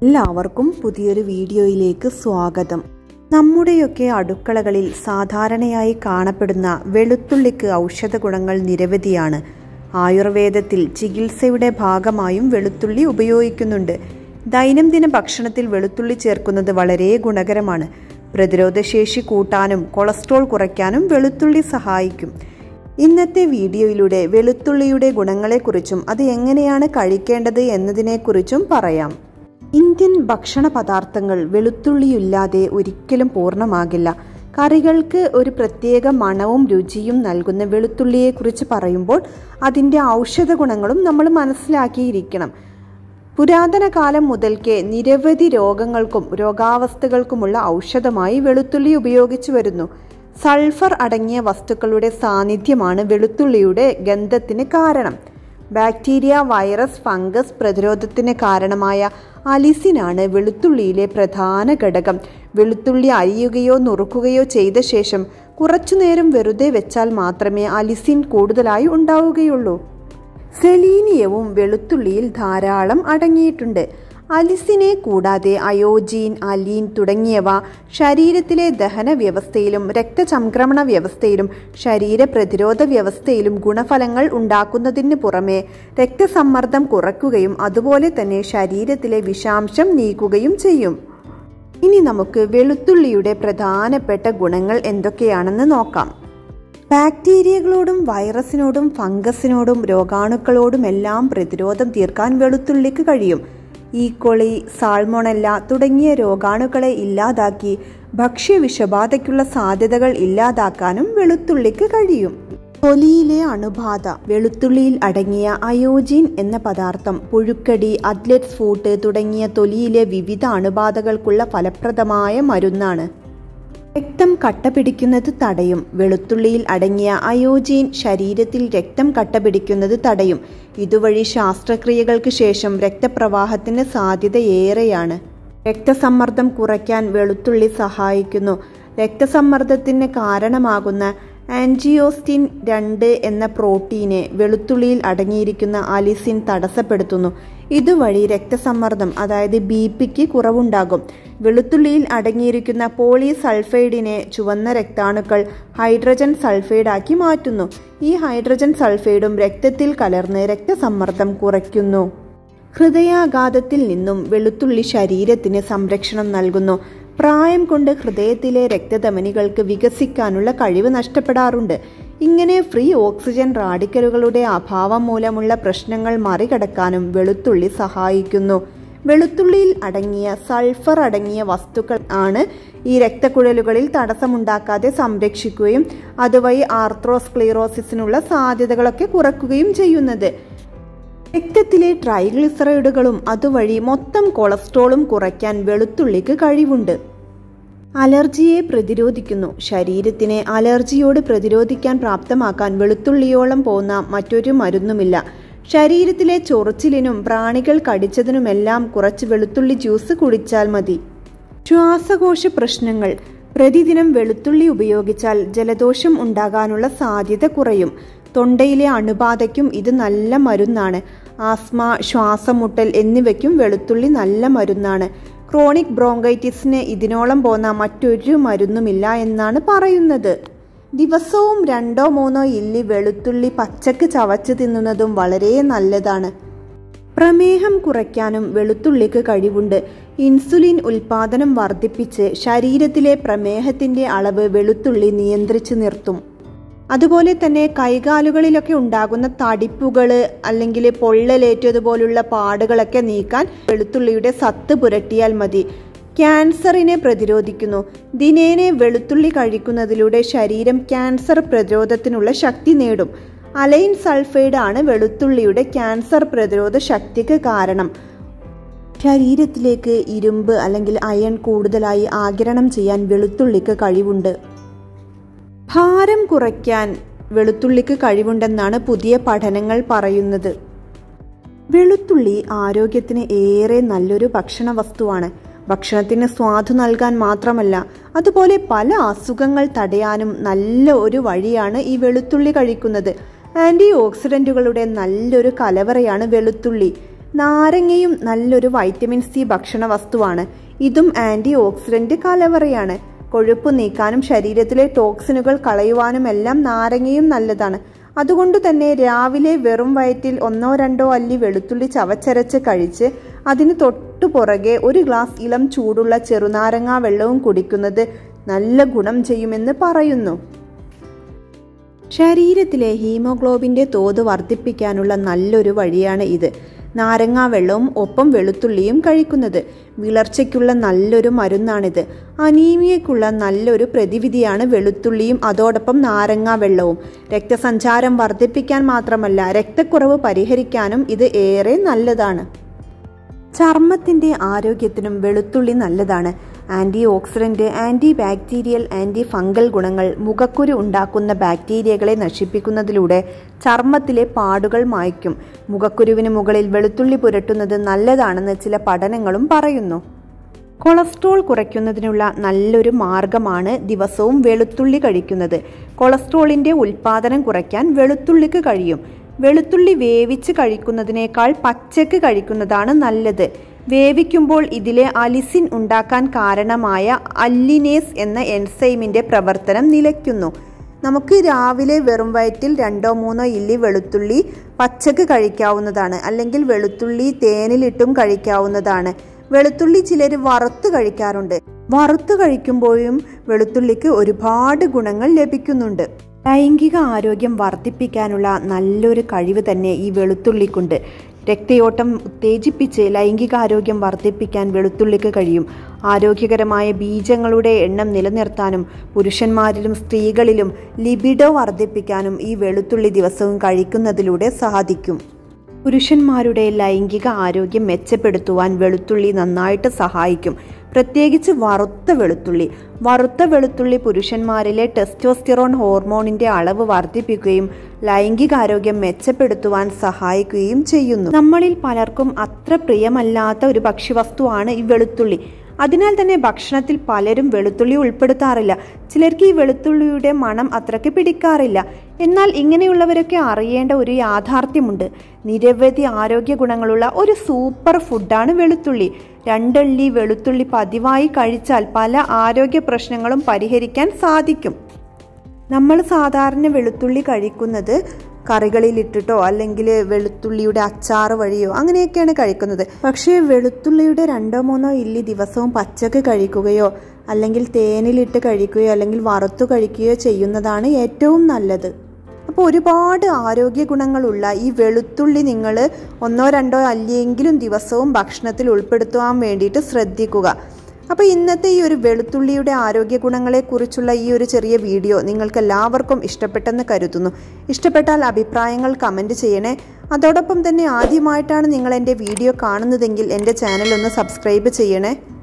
എല്ലാവർക്കും പുതിയൊരു വീഡിയോയിലേക്ക് സ്വാഗതം നമ്മുടെയൊക്കെ അടുക്കളകളിൽ സാധാരണയായി കാണപ്പെടുന്ന വെളുത്തുള്ളിക്ക് ഔഷധ ഗുണങ്ങൾ നിരവധിയാണ് ആയുർവേദത്തിൽ ചികിത്സയുടെ ഭാഗമായും വെളുത്തുള്ളി ഉപയോഗിക്കുന്നുണ്ട് ദൈനംദിന ഭക്ഷണത്തിൽ വെളുത്തുള്ളി ചേർക്കുന്നത് വളരെ ഗുണകരമാണ് പ്രതിരോധശേഷി കൂട്ടാനും കൊളസ്ട്രോൾ കുറയ്ക്കാനും വെളുത്തുള്ളി സഹായിക്കും ഇന്നത്തെ വീഡിയോയിലൂടെ വെളുത്തുള്ളിയുടെ ഗുണങ്ങളെക്കുറിച്ചും അത് എങ്ങനെയാണ് കഴിക്കേണ്ടത് എന്നതിനെക്കുറിച്ചും പറയാം ഇന്ത്യൻ ഭക്ഷണ പദാർത്ഥങ്ങൾ വെളുത്തുള്ളിയില്ലാതെ ഒരിക്കലും പൂർണ്ണമാകില്ല കറികൾക്ക് ഒരു പ്രത്യേക മണവും രുചിയും നൽകുന്ന വെളുത്തുള്ളിയെക്കുറിച്ച് പറയുമ്പോൾ അതിൻ്റെ ഔഷധ ഗുണങ്ങളും നമ്മൾ മനസ്സിലാക്കിയിരിക്കണം പുരാതന കാലം മുതൽക്കേ നിരവധി രോഗങ്ങൾക്കും രോഗാവസ്ഥകൾക്കുമുള്ള ഔഷധമായി വെളുത്തുള്ളി ഉപയോഗിച്ചു വരുന്നു സൾഫർ അടങ്ങിയ വസ്തുക്കളുടെ സാന്നിധ്യമാണ് വെളുത്തുള്ളിയുടെ ഗന്ധത്തിന് കാരണം ബാക്ടീരിയ വൈറസ് ഫംഗസ് പ്രതിരോധത്തിന് കാരണമായ അലിസിനാണ് വെളുത്തുള്ളിയിലെ പ്രധാന ഘടകം വെളുത്തുള്ളി അരിയുകയോ നുറുക്കുകയോ ചെയ്ത ശേഷം കുറച്ചുനേരം വെറുതെ വെച്ചാൽ മാത്രമേ അലിസിൻ കൂടുതലായി ഉണ്ടാവുകയുള്ളൂ സെലീനിയവും വെളുത്തുള്ളിയിൽ ധാരാളം അടങ്ങിയിട്ടുണ്ട് അലിസിനെ കൂടാതെ അയോജീൻ അലീൻ തുടങ്ങിയവ ശരീരത്തിലെ ദഹന വ്യവസ്ഥയിലും രക്തചംക്രമണ വ്യവസ്ഥയിലും ശരീര പ്രതിരോധ വ്യവസ്ഥയിലും ഗുണഫലങ്ങൾ ഉണ്ടാക്കുന്നതിന് പുറമെ രക്തസമ്മർദ്ദം കുറയ്ക്കുകയും അതുപോലെ തന്നെ ശരീരത്തിലെ വിഷാംശം നീക്കുകയും ചെയ്യും ഇനി നമുക്ക് വെളുത്തുള്ളിയുടെ പ്രധാനപ്പെട്ട ഗുണങ്ങൾ എന്തൊക്കെയാണെന്ന് നോക്കാം ബാക്ടീരിയകളോടും വൈറസിനോടും ഫംഗസിനോടും രോഗാണുക്കളോടുമെല്ലാം പ്രതിരോധം തീർക്കാൻ വെളുത്തുള്ളിക്ക് കഴിയും ഈക്കൊളി സാൾമോണല്ല തുടങ്ങിയ രോഗാണുക്കളെ ഇല്ലാതാക്കി ഭക്ഷ്യവിഷബാധയ്ക്കുള്ള സാധ്യതകൾ ഇല്ലാതാക്കാനും വെളുത്തുള്ളിക്ക് കഴിയും തൊലിയിലെ അണുബാധ വെളുത്തുള്ളിയിൽ അടങ്ങിയ അയോജിൻ എന്ന പദാർത്ഥം പുഴുക്കടി അത്ലറ്റ്സ് ഫൂട്ട് തുടങ്ങിയ തൊലിയിലെ വിവിധ അണുബാധകൾക്കുള്ള ഫലപ്രദമായ മരുന്നാണ് രക്തം കട്ടപിടിക്കുന്നത് തടയും വെളുത്തുള്ളിയിൽ അടങ്ങിയ അയോജീൻ ശരീരത്തിൽ രക്തം കട്ടപിടിക്കുന്നത് തടയും ഇതുവഴി ശാസ്ത്രക്രിയകൾക്ക് ശേഷം രക്തപ്രവാഹത്തിന് സാധ്യത ഏറെയാണ് രക്തസമ്മർദ്ദം കുറയ്ക്കാൻ വെളുത്തുള്ളി സഹായിക്കുന്നു രക്തസമ്മർദ്ദത്തിന് കാരണമാകുന്ന ആൻജിയോസ്റ്റിൻ രണ്ട് എന്ന പ്രോട്ടീനെ വെളുത്തുള്ളിയിൽ അടങ്ങിയിരിക്കുന്ന അലിസിൻ തടസ്സപ്പെടുത്തുന്നു ഇതുവഴി രക്തസമ്മർദ്ദം അതായത് ബി പിക്ക് കുറവുണ്ടാകും വെളുത്തുള്ളിയിൽ അടങ്ങിയിരിക്കുന്ന പോളി സൾഫൈഡിനെ ചുവന്ന രക്താണുക്കൾ ഹൈഡ്രജൻ സൾഫൈഡാക്കി മാറ്റുന്നു ഈ ഹൈഡ്രജൻ സൾഫൈഡും രക്തത്തിൽ കലർന്ന് രക്തസമ്മർദ്ദം കുറയ്ക്കുന്നു ഹൃദയാഘാതത്തിൽ നിന്നും വെളുത്തുള്ളി ശരീരത്തിന് സംരക്ഷണം നൽകുന്നു പ്രായം കൊണ്ട് ഹൃദയത്തിലെ രക്തധമനികൾക്ക് വികസിക്കാനുള്ള കഴിവ് നഷ്ടപ്പെടാറുണ്ട് ഇങ്ങനെ ഫ്രീ ഓക്സിജൻ റാഡിക്കലുകളുടെ അഭാവം മൂലമുള്ള പ്രശ്നങ്ങൾ മറികടക്കാനും വെളുത്തുള്ളി സഹായിക്കുന്നു വെളുത്തുള്ളിയിൽ അടങ്ങിയ സൾഫർ അടങ്ങിയ വസ്തുക്കൾ ആണ് ഈ രക്തക്കുഴലുകളിൽ തടസ്സമുണ്ടാക്കാതെ സംരക്ഷിക്കുകയും അതുവഴി ആർത്രോസ്ക്ലീറോസിസിനുള്ള സാധ്യതകളൊക്കെ കുറയ്ക്കുകയും ചെയ്യുന്നത് രക്തത്തിലെ ട്രൈഗ്ലിസറൈഡുകളും അതുവഴി മൊത്തം കൊളസ്ട്രോളും കുറയ്ക്കാൻ വെളുത്തുള്ളിക്ക് കഴിവുണ്ട് അലർജിയെ പ്രതിരോധിക്കുന്നു ശരീരത്തിനെ അലർജിയോട് പ്രതിരോധിക്കാൻ പ്രാപ്തമാക്കാൻ വെളുത്തുള്ളിയോളം പോകുന്ന മറ്റൊരു മരുന്നുമില്ല ശരീരത്തിലെ ചൊറിച്ചിലിനും പ്രാണികൾ കടിച്ചതിനുമെല്ലാം കുറച്ച് വെളുത്തുള്ളി ജ്യൂസ് കുടിച്ചാൽ മതി ശ്വാസകോശ പ്രശ്നങ്ങൾ പ്രതിദിനം വെളുത്തുള്ളി ഉപയോഗിച്ചാൽ ജലദോഷം ഉണ്ടാകാനുള്ള സാധ്യത കുറയും തൊണ്ടയിലെ അണുബാധയ്ക്കും ഇത് നല്ല മരുന്നാണ് ആസ്മ ശ്വാസമുട്ടൽ എന്നിവയ്ക്കും വെളുത്തുള്ളി നല്ല മരുന്നാണ് ക്രോണിക് ബ്രോങ്കൈറ്റിസിന് ഇതിനോളം പോന്ന മറ്റൊരു മരുന്നുമില്ല എന്നാണ് പറയുന്നത് ദിവസവും രണ്ടോ മൂന്നോ ഇല്ലി വെളുത്തുള്ളി പച്ചക്ക് ചവച്ച് തിന്നുന്നതും വളരെ നല്ലതാണ് പ്രമേഹം കുറയ്ക്കാനും വെളുത്തുള്ളിക്ക് കഴിവുണ്ട് ഇൻസുലിൻ ഉൽപാദനം വർദ്ധിപ്പിച്ച് ശരീരത്തിലെ പ്രമേഹത്തിന്റെ അളവ് വെളുത്തുള്ളി നിയന്ത്രിച്ചു നിർത്തും അതുപോലെ തന്നെ കൈകാലുകളിലൊക്കെ ഉണ്ടാകുന്ന തടിപ്പുകൾ അല്ലെങ്കിൽ പൊള്ളലേറ്റതുപോലുള്ള പാടുകളൊക്കെ നീക്കാൻ വെളുത്തുള്ളിയുടെ സത്ത് പുരട്ടിയാൽ മതി ക്യാൻസറിനെ പ്രതിരോധിക്കുന്നു ദിനേനെ വെളുത്തുള്ളി കഴിക്കുന്നതിലൂടെ ശരീരം ക്യാൻസർ പ്രതിരോധത്തിനുള്ള ശക്തി നേടും അലൈൻ സൾഫൈഡ് ആണ് വെളുത്തുള്ളിയുടെ ക്യാൻസർ പ്രതിരോധ ശക്തിക്ക് കാരണം ശരീരത്തിലേക്ക് ഇരുമ്പ് അല്ലെങ്കിൽ അയൺ കൂടുതലായി ആഗിരണം ചെയ്യാൻ വെളുത്തുള്ളിക്ക് കഴിവുണ്ട് ഭാരം കുറയ്ക്കാൻ വെളുത്തുള്ളിക്ക് കഴിവുണ്ടെന്നാണ് പുതിയ പഠനങ്ങൾ പറയുന്നത് വെളുത്തുള്ളി ആരോഗ്യത്തിന് ഏറെ നല്ലൊരു ഭക്ഷണ വസ്തുവാണ് ഭക്ഷണത്തിന് സ്വാദ് നൽകാൻ മാത്രമല്ല അതുപോലെ പല അസുഖങ്ങൾ തടയാനും നല്ല ഒരു വഴിയാണ് ഈ വെളുത്തുള്ളി കഴിക്കുന്നത് ആൻറ്റി ഓക്സിഡൻറ്റുകളുടെ നല്ലൊരു കലവറയാണ് വെളുത്തുള്ളി നാരങ്ങയും നല്ലൊരു വൈറ്റമിൻ സി ഭക്ഷണ വസ്തുവാണ് ഇതും ആന്റി ഓക്സിഡന്റ് കലവറയാണ് കൊഴുപ്പ് നീക്കാനും ശരീരത്തിലെ ടോക്സിനുകൾ കളയുവാനും എല്ലാം നാരങ്ങയും നല്ലതാണ് അതുകൊണ്ട് തന്നെ രാവിലെ വെറും വയറ്റിൽ ഒന്നോ രണ്ടോ അല്ലി വെളുത്തുള്ളി ചവച്ചരച്ച് കഴിച്ച് അതിന് തൊട്ടു പുറകെ ഒരു ഗ്ലാസ് ഇളം ചൂടുള്ള ചെറുനാരങ്ങാ വെള്ളവും കുടിക്കുന്നത് നല്ല ഗുണം ചെയ്യുമെന്ന് പറയുന്നു ശരീരത്തിലെ ഹീമോഗ്ലോബിന്റെ തോത് വർദ്ധിപ്പിക്കാനുള്ള നല്ലൊരു വഴിയാണ് ഇത് നാരങ്ങാ വെള്ളവും ഒപ്പം വെളുത്തുള്ളിയും കഴിക്കുന്നത് വിളർച്ചയ്ക്കുള്ള നല്ലൊരു മരുന്നാണിത് അനീമിയയ്ക്കുള്ള നല്ലൊരു പ്രതിവിധിയാണ് വെളുത്തുള്ളിയും അതോടൊപ്പം നാരങ്ങാ വെള്ളവും രക്തസഞ്ചാരം വർദ്ധിപ്പിക്കാൻ മാത്രമല്ല രക്തക്കുറവ് പരിഹരിക്കാനും ഇത് ഏറെ നല്ലതാണ് ചർമ്മത്തിന്റെ ആരോഗ്യത്തിനും വെളുത്തുള്ളി നല്ലതാണ് antioxidant antibacterial antifungal ഗുണങ്ങൾ മുഖക്കുരു ഉണ്ടാക്കുന്ന ബാക്ടീരിയകളെ നശിപ്പിക്കുന്നതിലൂടെ ചർമ്മത്തിലെ പാടുകൾ മായ്ക്കും മുഖക്കുരുവിന് മുകളിൽ വെളുത്തുള്ളി പുരട്ടുന്നത് നല്ലതാണെന്ന് ചില പഠനങ്ങളും പറയുന്നു കൊളസ്ട്രോൾ കുറയ്ക്കുന്നതിനുള്ള നല്ലൊരു മാർഗമാണ് ദിവസവും വെളുത്തുള്ളി കഴിക്കുന്നത് കൊളസ്ട്രോളിന്റെ ഉൽപാദനം കുറയ്ക്കാൻ വെളുത്തുള്ളിക്ക് കഴിയും വെളുത്തുള്ളി വേവിച്ച് കഴിക്കുന്നതിനേക്കാൾ പച്ചക്ക് കഴിക്കുന്നതാണ് നല്ലത് വേവിക്കുമ്പോൾ ഇതിലെ അലിസിൻ ഉണ്ടാക്കാൻ കാരണമായ അല്ലിനേസ് എന്ന എൻസൈമിന്റെ പ്രവർത്തനം നിലയ്ക്കുന്നു നമുക്ക് രാവിലെ വെറും വയറ്റിൽ രണ്ടോ മൂന്നോ ഇല്ലി വെളുത്തുള്ളി പച്ചക്ക് കഴിക്കാവുന്നതാണ് അല്ലെങ്കിൽ വെളുത്തുള്ളി തേനിലിട്ടും കഴിക്കാവുന്നതാണ് വെളുത്തുള്ളി ചിലർ വറുത്ത് കഴിക്കാറുണ്ട് വറുത്ത് കഴിക്കുമ്പോഴും വെളുത്തുള്ളിക്ക് ഒരുപാട് ഗുണങ്ങൾ ലഭിക്കുന്നുണ്ട് ലൈംഗിക ആരോഗ്യം വർദ്ധിപ്പിക്കാനുള്ള നല്ലൊരു കഴിവ് തന്നെ ഈ വെളുത്തുള്ളിക്കുണ്ട് രക്തയോട്ടം ഉത്തേജിപ്പിച്ച് ലൈംഗികാരോഗ്യം വർദ്ധിപ്പിക്കാൻ വെളുത്തുള്ളിക്ക് കഴിയും ആരോഗ്യകരമായ ബീജങ്ങളുടെ എണ്ണം നിലനിർത്താനും പുരുഷന്മാരിലും സ്ത്രീകളിലും ലിബിഡോ വർദ്ധിപ്പിക്കാനും ഈ വെളുത്തുള്ളി ദിവസവും കഴിക്കുന്നതിലൂടെ സാധിക്കും പുരുഷന്മാരുടെ ലൈംഗിക ആരോഗ്യം മെച്ചപ്പെടുത്തുവാൻ വെളുത്തുള്ളി നന്നായിട്ട് സഹായിക്കും പ്രത്യേകിച്ച് വറുത്ത വെളുത്തുള്ളി വറുത്ത വെളുത്തുള്ളി പുരുഷന്മാരിലെ ടെസ്റ്റോസ്റ്റിറോൺ ഹോർമോണിന്റെ അളവ് വർദ്ധിപ്പിക്കുകയും ലൈംഗികാരോഗ്യം മെച്ചപ്പെടുത്തുവാൻ സഹായിക്കുകയും ചെയ്യുന്നു നമ്മളിൽ പലർക്കും അത്ര പ്രിയമല്ലാത്ത ഒരു ഭക്ഷ്യവസ്തുവാണ് ഈ വെളുത്തുള്ളി അതിനാൽ തന്നെ ഭക്ഷണത്തിൽ പലരും വെളുത്തുള്ളി ഉൾപ്പെടുത്താറില്ല ചിലർക്ക് ഈ വെളുത്തുള്ളിയുടെ മണം അത്രയ്ക്ക് പിടിക്കാറില്ല എന്നാൽ ഇങ്ങനെയുള്ളവരൊക്കെ അറിയേണ്ട ഒരു യാഥാർത്ഥ്യമുണ്ട് നിരവധി ആരോഗ്യ ഗുണങ്ങളുള്ള ഒരു സൂപ്പർ ഫുഡാണ് വെളുത്തുള്ളി രണ്ടള്ളി വെളുത്തുള്ളി പതിവായി കഴിച്ചാൽ പല ആരോഗ്യ പ്രശ്നങ്ങളും പരിഹരിക്കാൻ സാധിക്കും നമ്മൾ സാധാരണ വെളുത്തുള്ളി കഴിക്കുന്നത് കറികളിലിട്ടിട്ടോ അല്ലെങ്കിൽ വെളുത്തുള്ളിയുടെ അച്ചാറ് വഴിയോ അങ്ങനെയൊക്കെയാണ് കഴിക്കുന്നത് പക്ഷേ വെളുത്തുള്ളിയുടെ രണ്ടോ മൂന്നോ ഇല്ലി ദിവസവും പച്ചക്ക് കഴിക്കുകയോ അല്ലെങ്കിൽ തേനിലിട്ട് കഴിക്കുകയോ അല്ലെങ്കിൽ വറുത്തു കഴിക്കുകയോ ചെയ്യുന്നതാണ് ഏറ്റവും നല്ലത് അപ്പോൾ ഒരുപാട് ആരോഗ്യ ഗുണങ്ങളുള്ള ഈ വെളുത്തുള്ളി നിങ്ങൾ ഒന്നോ രണ്ടോ അല്ലിയെങ്കിലും ദിവസവും ഭക്ഷണത്തിൽ ഉൾപ്പെടുത്തുവാൻ വേണ്ടിയിട്ട് ശ്രദ്ധിക്കുക അപ്പോൾ ഇന്നത്തെ ഈ ഒരു വെളുത്തുള്ളിയുടെ ആരോഗ്യ ഗുണങ്ങളെക്കുറിച്ചുള്ള ഈ ഒരു ചെറിയ വീഡിയോ നിങ്ങൾക്ക് എല്ലാവർക്കും ഇഷ്ടപ്പെട്ടെന്ന് കരുതുന്നു ഇഷ്ടപ്പെട്ടാൽ അഭിപ്രായങ്ങൾ കമൻറ്റ് ചെയ്യണേ അതോടൊപ്പം തന്നെ ആദ്യമായിട്ടാണ് നിങ്ങൾ എൻ്റെ വീഡിയോ കാണുന്നതെങ്കിൽ എൻ്റെ ചാനൽ ഒന്ന് സബ്സ്ക്രൈബ് ചെയ്യണേ